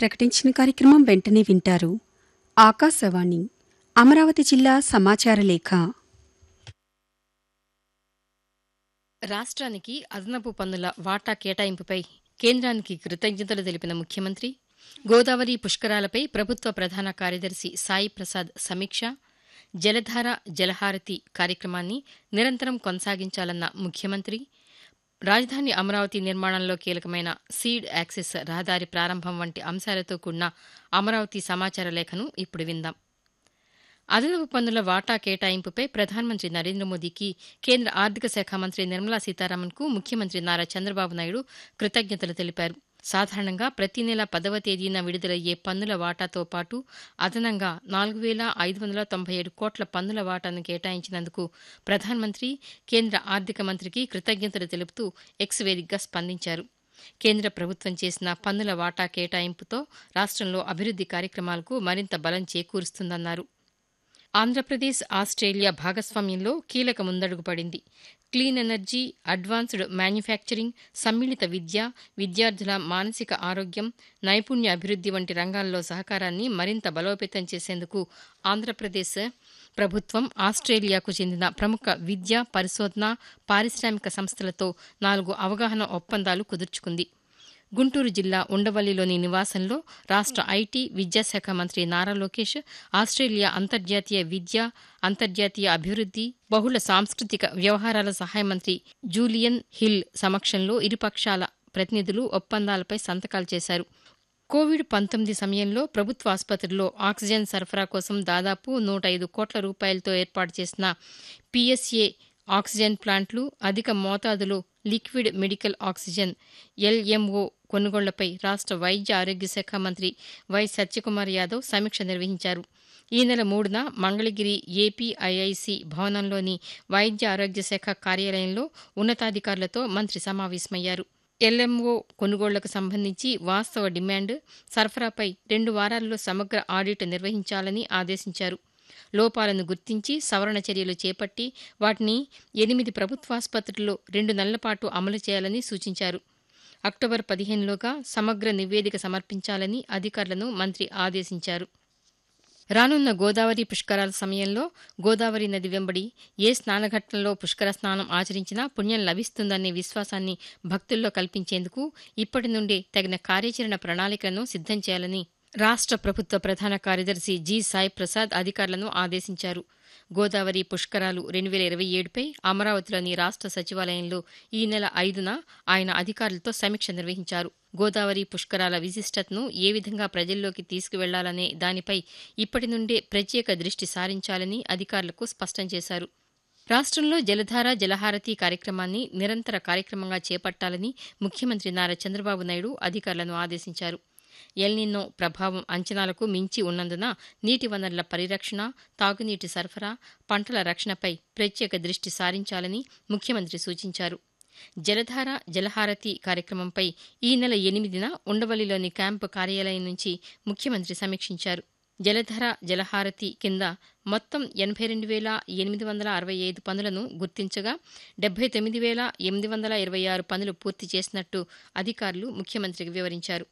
ప్రకటించిన కార్యక్రమం వెంటనే వింటారు ఆకాశవాణి అమరావతి జిల్లా సమాచార లేఖ రాష్ట్రానికి అదనపు పన్నుల వాటా కేటాయింపుపై కేంద్రానికి కృతజ్ఞతలు తెలిపిన ముఖ్యమంత్రి గోదావరి పుష్కరాలపై ప్రభుత్వ ప్రధాన కార్యదర్శి సాయి ప్రసాద్ సమీక్ష జలధార జలహారతి కార్యక్రమాన్ని నిరంతరం కొనసాగించాలన్న ముఖ్యమంత్రి రాజధాని అమరావతి నిర్మాణంలో కీలకమైన సీడ్ యాక్సెస్ రహదారి ప్రారంభం వంటి అంశాలతో కూడిన అమరావతి సమాచార లేఖను ఇప్పుడు విందాం అదనపు పన్నుల వాటా కేటాయింపుపై ప్రధానమంత్రి నరేంద్ర మోదీకి కేంద్ర ఆర్థిక శాఖ మంత్రి నిర్మలా సీతారామన్కు ముఖ్యమంత్రి నారా చంద్రబాబు నాయుడు కృతజ్ఞతలు తెలిపారు సాధారణంగా ప్రతి నెల పదవ తేదీన విడుదలయ్యే పన్నుల వాటాతో పాటు అదనంగా నాలుగు వేల ఐదు వందల తొంభై ఏడు కోట్ల పన్నుల వాటాను కేటాయించినందుకు ప్రధానమంత్రి కేంద్ర ఆర్థిక మంత్రికి కృతజ్ఞతలు తెలుపుతూ ఎక్స్ వేదికగా స్పందించారు కేంద్ర ప్రభుత్వం చేసిన పన్నుల వాటా కేటాయింపుతో రాష్ట్రంలో అభివృద్ది కార్యక్రమాలకు మరింత బలం చేకూరుస్తుందన్నారు ఆంధ్రప్రదేశ్ ఆస్ట్రేలియా భాగస్వామ్యంలో కీలక ముందడుగు పడింది క్లీన్ ఎనర్జీ అడ్వాన్స్డ్ మ్యానుఫ్యాక్చరింగ్ సమ్మిళిత విద్య విద్యార్థుల మానసిక ఆరోగ్యం నైపుణ్య అభివృద్ది వంటి రంగాల్లో సహకారాన్ని మరింత బలోపేతం చేసేందుకు ఆంధ్రప్రదేశ్ ప్రభుత్వం ఆస్ట్రేలియాకు చెందిన ప్రముఖ విద్య పరిశోధన పారిశ్రామిక సంస్థలతో నాలుగు అవగాహన ఒప్పందాలు కుదుర్చుకుంది గుంటూరు జిల్లా ఉండవల్లిలోని నివాసంలో రాష్ట ఐటీ విద్యాశాఖ మంత్రి నారా లోకేష్ ఆస్ట్రేలియా అంతర్జాతీయ విద్య అంతర్జాతీయ అభివృద్ది బహుళ సాంస్కృతిక వ్యవహారాల సహాయ మంత్రి జూలియన్ హిల్ సమక్షంలో ఇరుపక్షాల ప్రతినిధులు ఒప్పందాలపై సంతకాలు చేశారు కోవిడ్ పంతొమ్మిది సమయంలో ప్రభుత్వ ఆసుపత్రుల్లో ఆక్సిజన్ సరఫరా కోసం దాదాపు నూట ఐదు కోట్ల రూపాయలతో ఏర్పాటు చేసిన పీఎస్ఏ ఆక్సిజన్ ప్లాంట్లు అధిక మోతాదులో లిక్విడ్ మెడికల్ ఆక్సిజన్ ఎల్ఎంఓ కొనుగోళ్లపై రాష్ట వైద్య ఆరోగ్య శాఖ మంత్రి వై సత్యకుమార్ యాదవ్ సమీక్ష నిర్వహించారు ఈ నెల మూడున మంగళగిరి ఏపీఐఐసి భవనంలోని వైద్య ఆరోగ్య శాఖ కార్యాలయంలో ఉన్నతాధికారులతో మంత్రి సమావేశమయ్యారు ఎల్ఎంఓ కొనుగోళ్లకు సంబంధించి వాస్తవ డిమాండ్ సరఫరాపై రెండు వారాల్లో సమగ్ర ఆడిట్ నిర్వహించాలని ఆదేశించారు లోపాలను గుర్తించి సవరణ చర్యలు చేపట్టి వాటిని ఎనిమిది ప్రభుత్వాసుపత్రుల్లో రెండు నెలల పాటు అమలు చేయాలని సూచించారు అక్టోబర్ పదిహేనులోగా సమగ్ర నివేదిక సమర్పించాలని అధికారులను మంత్రి ఆదేశించారు రానున్న గోదావరి పుష్కరాల సమయంలో గోదావరి నది వెంబడి ఏ స్నానఘట్టంలో పుష్కర స్నానం ఆచరించినా పుణ్యం లభిస్తుందనే విశ్వాసాన్ని భక్తుల్లో కల్పించేందుకు ఇప్పటి నుండే తగిన కార్యాచరణ ప్రణాళికలను సిద్దం చేయాలని రాష్ట ప్రభుత్వ ప్రధాన కార్యదర్శి జి సాయి ప్రసాద్ అధికారులను ఆదేశించారు గోదావరి పుష్కరాలు రెండు వేల ఇరవై ఏడుపై అమరావతిలోని రాష్ట సచివాలయంలో ఈ నెల ఐదున ఆయన అధికారులతో సమీక్ష నిర్వహించారు గోదావరి పుష్కరాల విశిష్టతను ఏ విధంగా ప్రజల్లోకి తీసుకువెళ్లాలనే దానిపై ఇప్పటి నుండే ప్రత్యేక దృష్టి సారించాలని అధికారులకు స్పష్టం చేశారు రాష్ట్రంలో జలధార జలహారతి కార్యక్రమాన్ని నిరంతర కార్యక్రమంగా చేపట్టాలని ముఖ్యమంత్రి నారా చంద్రబాబు నాయుడు అధికారులను ఆదేశించారు ఎల్నిన్నో ప్రభావం అంచనాలకు మించి ఉన్నందున నీటి వనరుల పరిరక్షణ తాగునీటి సరఫరా పంటల రక్షణపై ప్రత్యేక దృష్టి సారించాలని ముఖ్యమంత్రి సూచించారు జలధార జలహారతి కార్యక్రమంపై ఈ నెల ఎనిమిదిన ఉండవల్లిలోని క్యాంపు కార్యాలయం నుంచి ముఖ్యమంత్రి సమీక్షించారు జలధర జలహారతి కింద మొత్తం ఎనభై రెండు వేల ఎనిమిది వందల అరవై ఐదు పనులను గుర్తించగా డెబ్బై తొమ్మిది వేల ఎనిమిది వందల ఇరవై ఆరు పనులు పూర్తి చేసినట్టు అధికారులు ముఖ్యమంత్రికి వివరించారు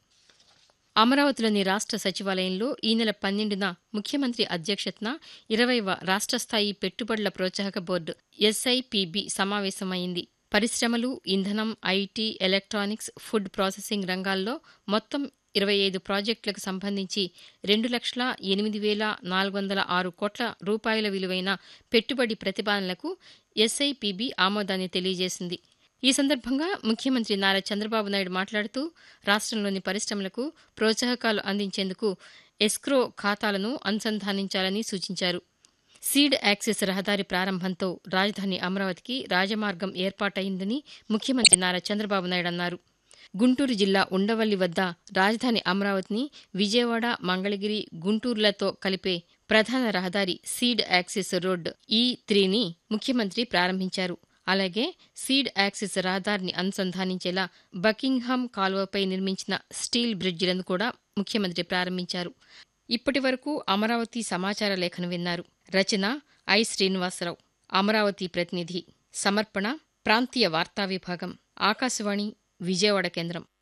అమరావతిలోని రాష్ట సచివాలయంలో ఈ నెల పన్నెండున ముఖ్యమంత్రి అధ్యక్షతన ఇరవైవ రాష్ట స్థాయి పెట్టుబడుల ప్రోత్సాహక బోర్డు ఎస్ఐపిబి సమావేశమైంది పరిశ్రమలు ఇంధనం ఐటీ ఎలక్ట్రానిక్స్ ఫుడ్ ప్రాసెసింగ్ రంగాల్లో మొత్తం ఇరవై ఐదు ప్రాజెక్టులకు సంబంధించి రెండు లక్షల ఎనిమిది వేల నాలుగు వందల ఆరు కోట్ల రూపాయల విలువైన పెట్టుబడి ప్రతిపాదనలకు ఎస్ఐపిబి ఆమోదాన్ని తెలియజేసింది ఈ సందర్భంగా ముఖ్యమంత్రి నారా చంద్రబాబు నాయుడు మాట్లాడుతూ రాష్ట్రంలోని పరిశ్రమలకు ప్రోత్సాహకాలు అందించేందుకు ఎస్క్రో ఖాతాలను అనుసంధానించాలని సూచించారు సీడ్ యాక్సెస్ రహదారి ప్రారంభంతో రాజధాని అమరావతికి రాజమార్గం ఏర్పాటైందని ముఖ్యమంత్రి నారా చంద్రబాబు నాయుడు అన్నారు గుంటూరు జిల్లా ఉండవల్లి వద్ద రాజధాని అమరావతిని విజయవాడ మంగళగిరి గుంటూరులతో కలిపే ప్రధాన రహదారి సీడ్ యాక్సెస్ రోడ్ ఈ త్రీని ముఖ్యమంత్రి ప్రారంభించారు అలాగే సీడ్ యాక్సిస్ రహదారిని అనుసంధానించేలా బకింగ్హామ్ కాలువపై నిర్మించిన స్టీల్ బ్రిడ్జిలను కూడా ముఖ్యమంత్రి ప్రారంభించారు ఇప్పటి వరకు అమరావతి సమాచార లేఖను విన్నారు రచన ఐ శ్రీనివాసరావు అమరావతి ప్రతినిధి సమర్పణ ప్రాంతీయ వార్తా విభాగం ఆకాశవాణి విజయవాడ కేంద్రం